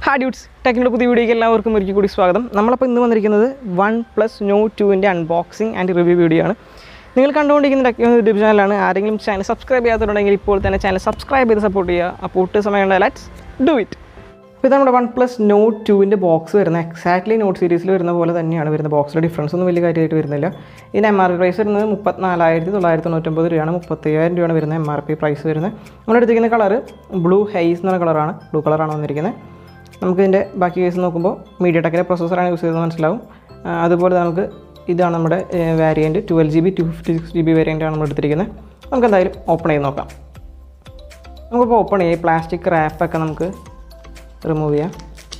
Hi ഡ്യൂട്സ് ടെക്കിൻ്റെ പുതിയ വീഡിയോയ്ക്ക് എല്ലാവർക്കും ഒരിക്കൽ കൂടി സ്വാഗതം നമ്മളപ്പോൾ ഇന്ന് വന്നിരിക്കുന്നത് വൺ പ്ലസ് നോ ടുവിൻ്റെ അൺബോക്സിംഗ് ആൻഡ് റിവ്യൂ വീഡിയോ ആണ് നിങ്ങൾ കണ്ടുകൊണ്ടിരിക്കുന്ന ടെക് യൂട്യൂബ് ചാനലാണ് ആരെങ്കിലും ചാനൽ സബ്സ്ക്രൈബ് ചെയ്യാത്തതുണ്ടെങ്കിൽ ഇപ്പോൾ തന്നെ ചാനൽ സബ്സ്ക്രൈബ് ചെയ്ത് സപ്പോർട്ട് ചെയ്യുക അപ്പോൾ ഒട്ട് സമയം ലെറ്റ്സ് ഡു ഇറ്റ് അപ്പോൾ ഇത് നമ്മുടെ വൺ പ്ലസ് നോട്ട് ടുവിൻ്റെ ബോക്സ് വരുന്നത് എക്സാക്ട്ലി നോട്ട് സീരീസിൽ വരുന്ന പോലെ തന്നെയാണ് വരുന്നത് ബോക്സിൽ ഡിഫറൻസ് ഒന്നും വലിയ കാര്യമായിട്ട് വരുന്നില്ല ഇതിന് എം ആർ പി പ്രൈസ് വരുന്നത് മുപ്പത്തിനാലായിരത്തി തൊള്ളായിരത്തി തൊണ്ണൂറ്റൊമ്പത് രൂപയാണ് മുപ്പത്തയ്യായിരം രൂപയാണ് വരുന്നത് എം ആർ പി പ്രൈസ് വരുന്നത് നമ്മൾ എടുത്തിരിക്കുന്ന കളർ ബ്ലൂ ഹൈസ് എന്ന് പറഞ്ഞ കളറാണ് ബ്ലൂ കളറാണ് വന്നിരിക്കുന്നത് നമുക്ക് ഇതിൻ്റെ ബാക്കി കേസ് നോക്കുമ്പോൾ മീഡിയ ടെക്കിൻ്റെ പ്രൊസസ്സറാണ് യൂസ് ചെയ്തത് മനസ്സിലാവും ആ, അതുപോലെ നമുക്ക് ഇതാണ് നമ്മുടെ variant twelve G B two fifty six G B വേരിയൻ്റാണ് നമ്മൾ എടുത്തിരിക്കുന്നത് നമുക്ക് എന്തായാലും ഓപ്പൺ ചെയ്ത് നോക്കാം നമുക്കിപ്പോൾ ഓപ്പൺ ചെയ്യാം പ്ലാസ്റ്റിക് റാപ്പൊക്കെ നമുക്ക് റിമൂവ് ചെയ്യാം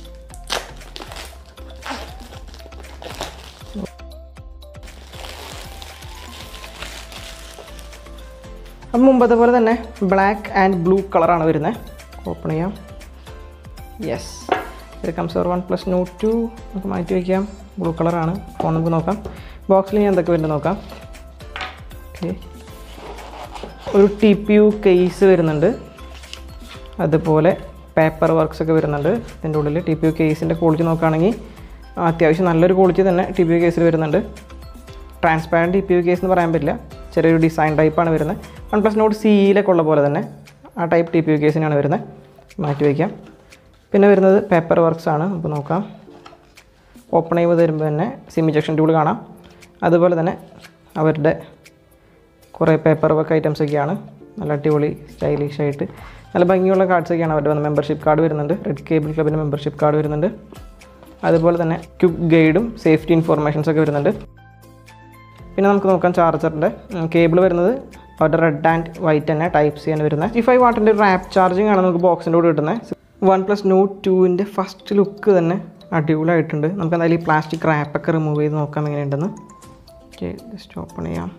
അപ്പം മുമ്പത്തെ പോലെ തന്നെ ബ്ലാക്ക് ആൻഡ് ബ്ലൂ കളറാണ് വരുന്നത് ഓപ്പൺ ചെയ്യാം യെസ് ഇത് കംസർ വൺ പ്ലസ് നോട്ട് ടു നമുക്ക് മാറ്റി വയ്ക്കാം ബ്ലൂ കളറാണ് ഫോൺ നമുക്ക് നോക്കാം ബോക്സിൽ ഞാൻ എന്തൊക്കെ വരുന്നത് നോക്കാം ഓക്കെ ഒരു ടി പി യു കേസ് വരുന്നുണ്ട് അതുപോലെ പേപ്പർ വർക്ക്സ് ഒക്കെ വരുന്നുണ്ട് ഇതിൻ്റെ ഉള്ളിൽ ടി പി യു കേസിൻ്റെ ക്വാളിറ്റി നോക്കുകയാണെങ്കിൽ അത്യാവശ്യം നല്ലൊരു ക്വാളിറ്റി തന്നെ ടി പി യു കേസിൽ വരുന്നുണ്ട് transparent T P U case എന്ന് പറയാൻ പറ്റില്ല ചെറിയൊരു ഡിസൈൻ ടൈപ്പാണ് വരുന്നത് വൺ പ്ലസ് നോട്ട് സിയിലൊക്കെ ഉള്ള പോലെ തന്നെ ആ ടൈപ്പ് ടി പി യു കേസിനാണ് വരുന്നത് മാറ്റി വയ്ക്കാം പിന്നെ വരുന്നത് പേപ്പർ വർക്ക്സ് ആണ് നമുക്ക് നോക്കാം ഓപ്പൺ ചെയ്ത് തരുമ്പോൾ തന്നെ സിം ഇജക്ഷൻ ടൂൾ കാണാം അതുപോലെ തന്നെ അവരുടെ കുറേ പേപ്പർ വർക്ക് ഐറ്റംസ് ഒക്കെയാണ് നല്ല അടിപൊളി സ്റ്റൈലിഷ് ആയിട്ട് നല്ല ഭംഗിയുള്ള കാർഡ്സ് ഒക്കെയാണ് അവരുടെ വന്ന് മെമ്പർഷിപ്പ് കാർഡ് വരുന്നുണ്ട് റെഡ് കേബിൾ ക്ലബിൻ്റെ മെമ്പർഷിപ്പ് കാർഡ് വരുന്നുണ്ട് അതുപോലെ തന്നെ ക്യുക്ക് ഗൈഡും സേഫ്റ്റി ഇൻഫോർമേഷൻസ് ഒക്കെ വരുന്നുണ്ട് പിന്നെ നമുക്ക് നോക്കാം ചാർജറിൻ്റെ കേബിൾ വരുന്നത് അവരുടെ റെഡ് ആൻഡ് വൈറ്റ് തന്നെ ടൈപ്പ് സി ആണ് വരുന്നത് ഈ ഫൈവ് വാട്ടിൻ്റെ ഒരു റാപ്പ് ചാർജിങ് ആണ് നമുക്ക് ബോക്സിൻ്റെ കൂടെ കിട്ടുന്നത് വൺ പ്ലസ് നോട്ട് ടുവിൻ്റെ ഫസ്റ്റ് ലുക്ക് തന്നെ അടിപൊളിയായിട്ടുണ്ട് നമുക്ക് എന്തായാലും ഈ പ്ലാസ്റ്റിക് റാപ്പൊക്കെ റിമൂവ് ചെയ്ത് നോക്കാം എങ്ങനെയുണ്ടെന്ന് ഓക്കെ ജസ്റ്റ് ഓപ്പൺ ചെയ്യാം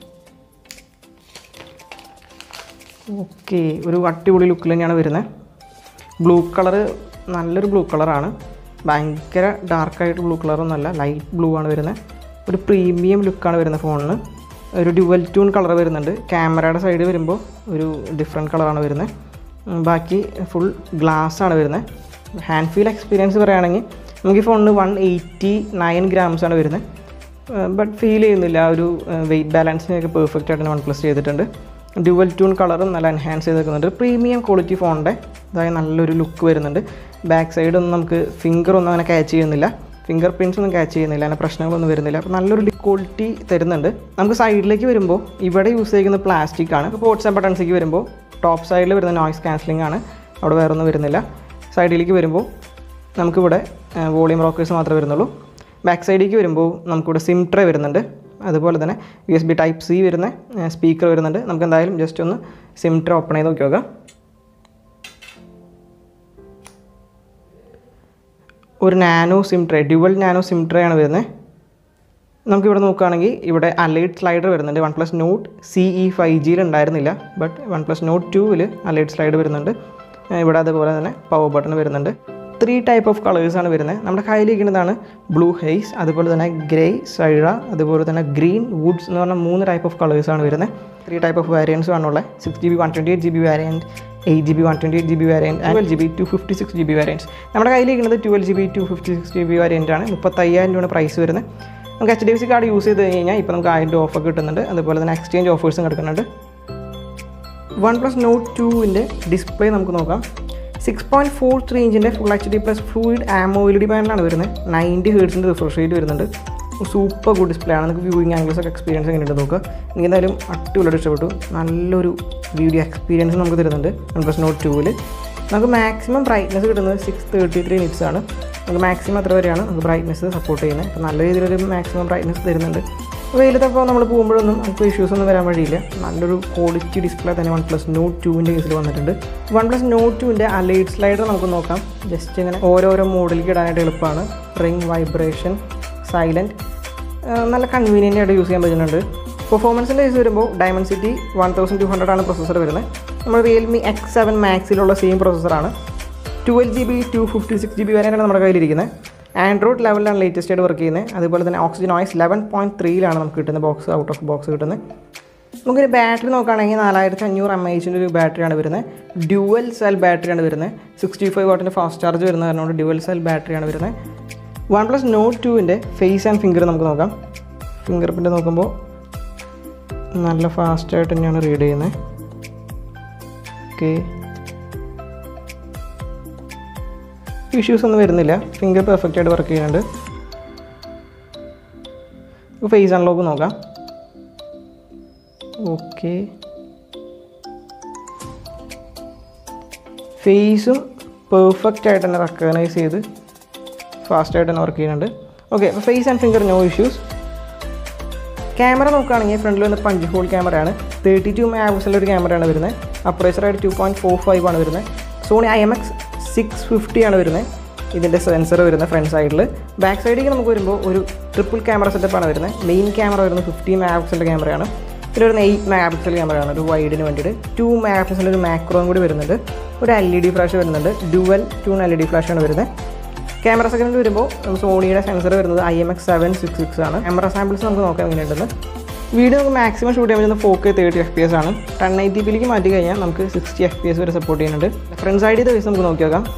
ഓക്കെ ഒരു അടിപൊളി ലുക്കിൽ തന്നെയാണ് വരുന്നത് ബ്ലൂ കളറ് നല്ലൊരു ബ്ലൂ കളറാണ് ഭയങ്കര ഡാർക്കായിട്ട് ബ്ലൂ കളറൊന്നുമല്ല ലൈറ്റ് ബ്ലൂ ആണ് വരുന്നത് ഒരു പ്രീമിയം ലുക്കാണ് വരുന്നത് ഫോണിന് ഒരു ഡ്യുവൽ ട്യൂൺ കളർ വരുന്നുണ്ട് ക്യാമറയുടെ സൈഡ് വരുമ്പോൾ ഒരു ഡിഫറെൻറ്റ് കളറാണ് വരുന്നത് ഉം, ബാക്കി ഫുൾ ഗ്ലാസ് ആണ് വരുന്നത് ഹാൻഡ് ഫീൽ എക്സ്പീരിയൻസ് പറയുകയാണെങ്കിൽ നമുക്ക് ഈ ഫോണിന് വൺ എയ്റ്റി നയൻ ഗ്രാംസ് ആണ് വരുന്നത് ബട്ട് ഫീൽ ചെയ്യുന്നില്ല ആ ഒരു വെയിറ്റ് ബാലൻസിനെയൊക്കെ പെർഫെക്റ്റ് ആയിട്ട് വൺ പ്ലസ് ചെയ്തിട്ടുണ്ട് ഡ്യുവൽ ട്യൂൺ കളറും നല്ല എൻഹാൻസ് ചെയ്തേക്കുന്നുണ്ട് പ്രീമിയം ക്വാളിറ്റി ഫോണിൻ്റെ അതായത് നല്ലൊരു ലുക്ക് വരുന്നുണ്ട് ബാക്ക് സൈഡ് ഒന്നും നമുക്ക് ഫിംഗർ ഒന്നും അങ്ങനെ ക്യാച്ച് ചെയ്യുന്നില്ല ഫിംഗർ പ്രിൻസ് ഒന്നും ക്യാച്ച് ചെയ്യുന്നില്ല അങ്ങനെ പ്രശ്നങ്ങളൊന്നും വരുന്നില്ല അപ്പോൾ നല്ലൊരു ക്വാളിറ്റി തരുന്നുണ്ട് നമുക്ക് സൈഡിലേക്ക് വരുമ്പോൾ ഇവിടെ യൂസ് ചെയ്യുന്ന പ്ലാസ്റ്റിക് ആണ് പോർട്സ് ആൻഡ് ബട്ടൺസിലേക്ക് വരുമ്പോൾ ടോപ്പ് സൈഡിൽ വരുന്ന നോയ്സ് ക്യാൻസലിംഗ് ആണ് അവിടെ വേറെ ഒന്നും വരുന്നില്ല സൈഡിലേക്ക് വരുമ്പോൾ നമുക്കിവിടെ വോളിയം റോക്കേഴ്സ് മാത്രമേ വരുന്നുള്ളൂ ബാക്ക് സൈഡിലേക്ക് വരുമ്പോൾ നമുക്കിവിടെ സിം ട്രേ വരുന്നുണ്ട് അതുപോലെ തന്നെ U S B type C വരുന്ന സ്പീക്കർ വരുന്നുണ്ട് നമുക്ക് എന്തായാലും ജസ്റ്റ് ഒന്ന് സിം ട്രേ ഓപ്പൺ ചെയ്ത് നോക്കി നോക്കാം ഒരു nano sim tray dual nano sim tray ആണ് വരുന്നത് നമുക്കിവിടെ നോക്കുകയാണെങ്കിൽ ഇവിടെ അലൈഡ് സ്ലൈഡർ വരുന്നുണ്ട് One Plus Nord C E five ജിയിൽ ഉണ്ടായിരുന്നില്ല ബട്ട് വൺ പ്ലസ് നോട്ട് ടുവിൽ അലൈഡ് സ്ലൈഡ് വരുന്നുണ്ട് ഏഹ് ഇവിടെ അതുപോലെ തന്നെ പവർ ബട്ടൺ വരുന്നുണ്ട് ത്രീ ടൈപ്പ് ഓഫ് കളേഴ്സാണ് വരുന്നത് നമ്മുടെ കയ്യിലിരിക്കുന്നതാണ് ബ്ലൂ ഹെയ്സ് അതുപോലെ തന്നെ ഗ്രേ സൈഴ അതുപോലെ തന്നെ ഗ്രീൻ വുഡ്സ് എന്ന് പറഞ്ഞ മൂന്ന് ടൈപ്പ് ഓഫ് കളേഴ്സാണ് വരുന്നത് ത്രീ ടൈപ്പ് ഓഫ് വേരിയൻസ് ആണുള്ളത് six G B one twenty eight G B variant eight G B one twenty eight G B variant twelve G B two fifty six G B variance നമ്മുടെ കയ്യിലിരിക്കുന്നത് twelve G B two fifty six G B variant ആണ് മുപ്പത്തയ്യായിരം രൂപയുടെ price വരുന്നത് നമുക്ക് H D F C card use ചെയ്ത് കഴിഞ്ഞാൽ ഇപ്പോൾ നമുക്ക് ആയിരം രൂപ ഓഫർ കിട്ടുന്നുണ്ട് അതുപോലെ തന്നെ എക്സ്ചേഞ്ച് ഓഫേഴ്സും കിടക്കുന്നുണ്ട് വൺ പ്ലസ് നോട്ട് ടുവിൻ്റെ ഡിസ്പ്ലേ നമുക്ക് നോക്കാം സിക്സ് പോയിൻറ്റ് ഫോർ ത്രീ ഇഞ്ചിൻ്റെ full H D plus fluid ആമോ L D പാനലാണ് വരുന്നത് നയൻറ്റി ഹേർട്സിൻ്റെ റിഫ്രഷ് റേറ്റ് വരുന്നുണ്ട് സൂപ്പർ ഗുഡ് ഡിസ്പ്ലേ ആണ് നമുക്ക് വ്യൂയിങ് ആംഗിൾസ് ഒക്കെ എക്സ്പീരിയൻസ് എങ്ങനെയുണ്ട് നോക്കുക എനിക്ക് എന്തായാലും അടിപൊളിയായിട്ട് ഇഷ്ടപ്പെട്ടു നല്ലൊരു വീഡിയോ എക്സ്പീരിയൻസ് നമുക്ക് തരുന്നുണ്ട് വൺ പ്ലസ് നോട്ട് ടുവിൽ നമുക്ക് മാക്സിമം ബ്രൈറ്റ്നസ് കിട്ടുന്നത് സിക്സ് തേർട്ടി ത്രീ നിറ്റ്സ് ആണ് നമുക്ക് മാക്സിമം അത്ര വരെയാണ് നമുക്ക് ബ്രൈറ്റ്നസ് സപ്പോർട്ട് ചെയ്യുന്നത് അപ്പോൾ നല്ല രീതിയിലൊരു മാക്സിമം ബ്രൈറ്റ്നസ് തരുന്നുണ്ട് വെയിലത്തപ്പോൾ നമ്മൾ പോകുമ്പോഴൊന്നും നമുക്ക് ഇഷ്യൂസ് ഒന്നും വരാൻ വഴിയില്ല നല്ലൊരു ക്വാളിറ്റി ഡിസ്പ്ലേ തന്നെ വൺ പ്ലസ് നോട്ട് ടുവിൻ്റെ കേസിൽ വന്നിട്ടുണ്ട് വൺ പ്ലസ് നോട്ട് ടുവിൻ്റെ ആ ലൈറ്റ് സ്ലൈഡർ നമുക്ക് നോക്കാം ജസ്റ്റ് ഇങ്ങനെ ഓരോരോ മോഡലിലേക്ക് ഇടാനായിട്ട് എളുപ്പമാണ് റിംഗ് വൈബ്രേഷൻ സൈലൻറ്റ് നല്ല കൺവീനിയൻ്റ് ആയിട്ട് യൂസ് ചെയ്യാൻ പറ്റുന്നുണ്ട് പെർഫോമൻസിൻ്റെ കേസ് വരുമ്പോൾ Dimensity one thousand two hundred ആണ് പ്രൊസസ്സർ വരുന്നത് നമ്മൾ റിയൽമി എക്സ് സെവൻ മാക്സിലുള്ള സെയിം പ്രൊസസ്സറാണ് twelve G B two fifty six G B വരെയാണ് നമ്മുടെ കയ്യിലിരിക്കുന്നത് ആൻഡ്രോയിഡ് ലെവലിലാണ് ലേറ്റസ്റ്റ് ആയിട്ട് വർക്ക് ചെയ്യുന്നത് അതുപോലെ തന്നെ ഓക്സിജൻ ഓയിസ് ലെവൻ പോയിൻറ്റ് ത്രീയിലാണ് നമുക്ക് കിട്ടുന്നത് ബോക്സ് ഔട്ട് ഓഫ് ബോക്സ് കിട്ടുന്നത് നമുക്കൊരു ബാറ്ററി നോക്കുകയാണെങ്കിൽ നാലായിരത്തി അഞ്ഞൂറ് എം എച്ചിൻ്റെ ഒരു ബാറ്ററിയാണ് വരുന്നത് ഡ്യുവൽ സെൽ ബാറ്ററിയാണ് വരുന്നത് സിക്സ്റ്റി ഫൈവ് വാട്ടിൻ്റെ ഫാസ്റ്റ് ചാർജ് വരുന്ന കാരണം ഡ്യുവൽ സെൽ ബാറ്ററിയാണ് വരുന്നത് വൺ പ്ലസ് നോട്ട് ടുവിൻ്റെ ഫേസ് ആൻഡ് ഫിംഗർ നമുക്ക് നോക്കാം ഫിംഗർ പ്രിൻ്റ് നോക്കുമ്പോൾ നല്ല ഫാസ്റ്റായിട്ട് തന്നെയാണ് റീഡ് ചെയ്യുന്നത് ഓക്കെ ഇഷ്യൂസ് ഒന്നും വരുന്നില്ല ഫിംഗർ പെർഫെക്റ്റ് ആയിട്ട് വർക്ക് ചെയ്യുന്നുണ്ട് ഫേസ് അൺലോക്ക് നോക്കാം ഓക്കെ ഫേസും പെർഫെക്റ്റ് ആയിട്ട് തന്നെ റെക്കഗ്നൈസ് ചെയ്ത് ഫാസ്റ്റായിട്ട് തന്നെ വർക്ക് ചെയ്യുന്നുണ്ട് ഓക്കെ അപ്പോൾ face and finger no issues camera നോക്കുകയാണെങ്കിൽ ഫ്രണ്ടിൽ വന്ന് പഞ്ച് ഹോൾ ക്യാമറയാണ് തേർട്ടി ടു മെഗാപിക്സലിൻ്റെ ഒരു ക്യാമറയാണ് വരുന്നത് അപ്രേച്ചറായിട്ട് ടു പോയിൻറ്റ് ഫോർ ഫൈവ് ആണ് വരുന്നത് Sony I M X six fifty ആണ് വരുന്നത് ഇതിൻ്റെ സെൻസർ വരുന്നത് ഫ്രണ്ട് സൈഡിൽ ബാക്ക് സൈഡിലേക്ക് നമുക്ക് വരുമ്പോൾ ഒരു ട്രിപ്പിൾ ക്യാമറ സെറ്റപ്പാണ് വരുന്നത് മെയിൻ ക്യാമറ വരുന്നത് ഫിഫ്റ്റി മെഗാപിക്സലിൻ്റെ ക്യാമറയാണ് പിന്നെ വരുന്ന എയ്റ്റ് മെഗാപിക്സൽ ക്യാമറയാണ് ഒരു വൈഡിന് വേണ്ടിയിട്ട് ടു മെഗാപിക്സലിൻ്റെ ഒരു മാക്രോയും കൂടി വരുന്നുണ്ട് ഒരു എൽ ഇ ഡി ഫ്ലാഷ് വരുന്നുണ്ട് dual tone L E D ഫ്ലാഷാണ് വരുന്നത് ക്യാമറ സെക്കൻഡിൽ വരുമ്പോൾ സോണിയുടെ സെൻസർ വരുന്നത് I M X seven six six ആണ് ക്യാമറ സാമ്പിൾസ് നമുക്ക് നോക്കാം എങ്ങനെയുണ്ടെന്ന് വീഡിയോ നമുക്ക് മാക്സിമം ഷൂട്ട് ചെയ്യാൻ പറ്റുന്ന four K thirty F P S ആണ് ടെൻ എയ്റ്റി പിയിലേക്ക് മാറ്റി കഴിഞ്ഞാൽ നമുക്ക് സിക്സ്റ്റി എഫ് പി എസ് വരെ സപ്പോർട്ട് ചെയ്യുന്നുണ്ട് ഫ്രണ്ട് സൈഡിൽ വയസ്സ് നമുക്ക് നോക്കി നോക്കാം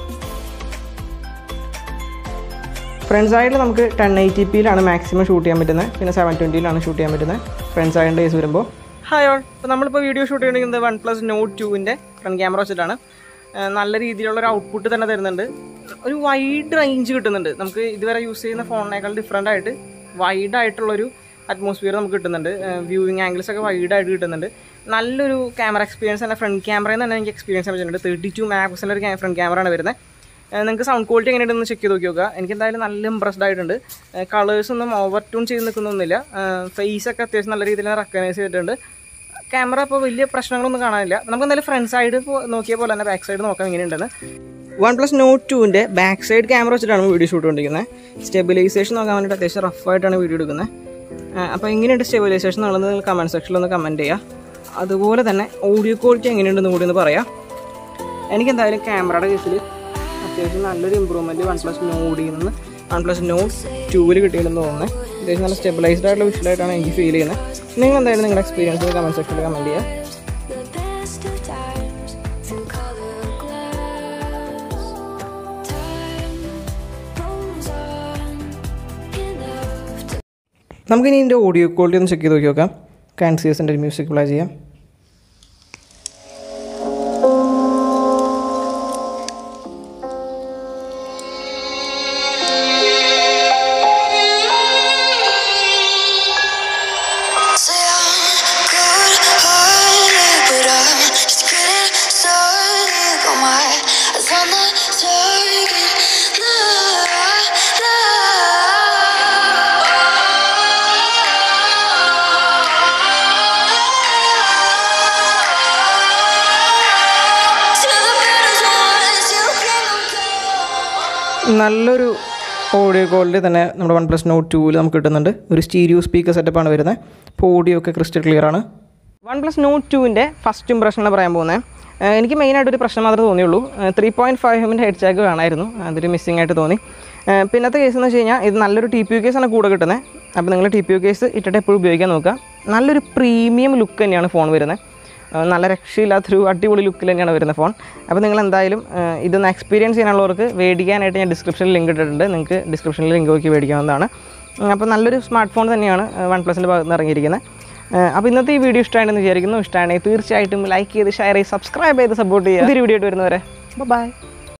ഫ്രണ്ട് സൈഡിൽ നമുക്ക് ടെൻ എയ്റ്റി പിയിലാണ് മാക്സിമം ഷൂട്ട് ചെയ്യാൻ പറ്റുന്നത് പിന്നെ സെവൻ ട്വൻറ്റിയിലാണ് ഷൂട്ട് ചെയ്യാൻ പറ്റുന്നത് ഫ്രണ്ട് സൈഡിൻ്റെ കേസ് വരുമ്പോൾ ഹായ് ഓൾ ഇപ്പോൾ നമ്മളിപ്പോൾ വീഡിയോ ഷൂട്ട് ചെയ്യണമെങ്കിൽ വൺ പ്ലസ് നോട്ട് ടുവിൻ്റെ ഫ്രണ്ട് ക്യാമറ വെച്ചിട്ടാണ് ഏഹ് നല്ല രീതിയിലുള്ള ഒരു ഔട്ട്പുട്ട് തന്നെ തരുന്നുണ്ട് ഒരു വൈഡ് റേഞ്ച് കിട്ടുന്നുണ്ട് നമുക്ക് ഇതുവരെ യൂസ് ചെയ്യുന്ന ഫോണിനേക്കാൾ ഡിഫറെൻ്റ് ആയിട്ട് വൈഡ് ആയിട്ടുള്ളൊരു അറ്റ്മോസ്ഫിയർ നമുക്ക് കിട്ടുന്നുണ്ട് വ്യൂവിങ് ആംഗിൾസ് ഒക്കെ വൈഡ് ആയിട്ട് കിട്ടുന്നുണ്ട് നല്ലൊരു ക്യാമറ എക്സ്പീരിയൻസ് തന്നെ ഫ്രണ്ട് ക്യാമറയിൽ തന്നെ എനിക്ക് എക്സ്പീരിയൻസ് ചെയ്യാൻ പറ്റുന്നുണ്ട് തേർട്ടി ടു മെഗാ പിക്സലിൻ്റെ ഒരു ഫ്രണ്ട് ക്യാമറയാണ് വരുന്നത് നിങ്ങൾക്ക് സൗണ്ട് ക്വാളിറ്റി എങ്ങനെയുണ്ടെന്ന് ചെക്ക് ചെയ്ത് നോക്കി നോക്കുക എനിക്ക് എന്തായാലും നല്ല ഇമ്പ്രസ്ഡ് ആയിട്ടുണ്ട് കളേഴ്സ് ഒന്നും ഓവർ ട്യൂൺ ചെയ്ത് നിൽക്കുന്നൊന്നുമില്ല ഫേസ് ഒക്കെ അത്യാവശ്യം നല്ല രീതിയിൽ റെക്കഗ്നൈസ് ചെയ്തിട്ടുണ്ട് ക്യാമറ ഇപ്പോൾ വലിയ പ്രശ്നങ്ങളൊന്നും കാണാനില്ല നമുക്ക് എന്തായാലും ഫ്രണ്ട് സൈഡ് നോക്കിയ പോലെ തന്നെ ബാക്ക് സൈഡ് നോക്കാം എങ്ങനെയുണ്ടെന്ന് വൺ പ്ലസ് നോട്ട് ടുവിൻ്റെ ബാക്ക് സൈഡ് ക്യാമറ വെച്ചിട്ടാണ് വീഡിയോ ഷൂട്ട് കൊണ്ടിരിക്കുന്നത് സ്റ്റെബിലൈസേഷൻ നോക്കാൻ വേണ്ടിയിട്ട് അത്യാവശ്യം റഫായിട്ടാണ് വീഡിയോ എടുക്കുന്നത് അപ്പോൾ എങ്ങനെയുണ്ട് സ്റ്റെബിലൈസേഷൻ എന്നുള്ളത് നിങ്ങൾ കമൻറ്റ് സെക്ഷനിൽ ഒന്ന് കമൻറ്റ് ചെയ്യുക അതുപോലെ തന്നെ ഓഡിയോ ക്വാളിറ്റി എങ്ങനെയുണ്ടെന്ന് കൂടി ഒന്ന് പറയാം എനിക്ക് എന്തായാലും ക്യാമറയുടെ കേസിൽ അത്യാവശ്യം നല്ലൊരു ഇമ്പ്രൂവ്മെൻറ്റ് വൺ പ്ലസ് നോഡിൽ നിന്ന് വൺ പ്ലസ് നോട്ട് ടൂവിൽ കിട്ടിയില്ലെന്ന് തോന്നുന്നത് അത്യാവശ്യം നല്ല സ്റ്റെബിലൈസ്ഡ് ആയിട്ടുള്ള വിഷ്വലായിട്ടാണ് എനിക്ക് ഫീൽ ചെയ്യുന്നത് നിങ്ങൾ എന്തായാലും നിങ്ങളുടെ എക്സ്പീരിയൻസ് കമൻറ്റ് സെക്ഷനിൽ കമൻറ്റ് ചെയ്യുക The best of times in color glass. Time goes on enough to നമുക്കിനി ഇതിൻ്റെ ഓഡിയോ ക്വാളിറ്റി ഒന്ന് ചെക്ക് ചെയ്ത് നോക്കി നോക്കാം കാൻസിയസിൻ്റെ ഒരു മ്യൂസിക് പ്ലേ ചെയ്യാം say I'm good-hearted, but I'm just criticizing all my eyes on the target. Nah, nah. To the better ones, you can't come. നല്ലൊരു ഓഡിയോ ക്വാളിറ്റി തന്നെ നമ്മുടെ വൺ പ്ലസ് നോട്ട് ടൂവിൽ നമുക്ക് കിട്ടുന്നുണ്ട് ഒരു സ്റ്റീരിയോ സ്പീക്കർ സെറ്റപ്പാണ് വരുന്നത് അപ്പോൾ ഓഡിയോ ഒക്കെ ക്രിസ്റ്റൽ ക്ലിയർ ആണ് വൺ പ്ലസ് നോട്ട് ടുവിൻ്റെ ഫസ്റ്റ് ഇംപ്രഷനാണ് പറയാൻ പോകുന്നത് ഏഹ് എനിക്ക് മെയിനായിട്ട് ഒരു പ്രശ്നം മാത്രമേ തോന്നിയുള്ളൂ ത്രീ പോയിൻറ്റ് ഫൈവ് എമ്മിൻ്റെ ഹെഡ് ചാക്ക് വേണമായിരുന്നു അതൊരു മിസ്സിംഗ് ആയിട്ട് തോന്നി ഏഹ് പിന്നത്തെ കേസ് എന്ന് വെച്ച് കഴിഞ്ഞാൽ ഇത് നല്ലൊരു ടി പി യു കേസാണ് കൂടെ കിട്ടുന്നത് അപ്പോൾ നിങ്ങൾ ടി പി യു കേസ് ഇട്ടിട്ട് എപ്പോഴും ഉപയോഗിക്കാൻ നോക്കുക നല്ലൊരു പ്രീമിയം ലുക്ക് തന്നെയാണ് ഫോൺ വരുന്നത് ഏഹ് നല്ല രക്ഷയില്ലാത്തൊരു അടിപൊളി ലുക്കിൽ തന്നെയാണ് വരുന്ന ഫോൺ അപ്പോൾ നിങ്ങൾ എന്തായാലും ഏഹ് ഇതൊന്ന് എക്സ്പീരിയൻസ് ചെയ്യാനുള്ളവർക്ക് മേടിക്കാനായിട്ട് ഞാൻ ഡിസ്ക്രിപ്ഷനിൽ ലിങ്ക് ഇട്ടിട്ടുണ്ട് നിങ്ങൾക്ക് ഡിസ്ക്രിപ്ഷനിൽ ലിങ്ക് നോക്കി മേടിക്കാവുന്നതാണ് ഉം, അപ്പോൾ നല്ലൊരു സ്മാർട്ട് ഫോൺ തന്നെയാണ് വൺ പ്ലസിൻ്റെ ഭാഗത്ത് നിന്ന് ഇറങ്ങിയിരിക്കുന്നത് ഏഹ് അപ്പോൾ ഇന്നത്തെ ഈ വീഡിയോ ഇഷ്ടമാണെന്ന് വിചാരിക്കുന്നു ഇഷ്ടമാണെങ്കിൽ തീർച്ചയായിട്ടും ലൈക്ക് ചെയ്ത് ഷെയർ ചെയ്ത് സബ്സ്ക്രൈബ് ചെയ്ത് സപ്പോർട്ട് ചെയ്യുക ഇതൊരു വീഡിയോ ആയിട്ട് വരുന്നവരെ ബൈ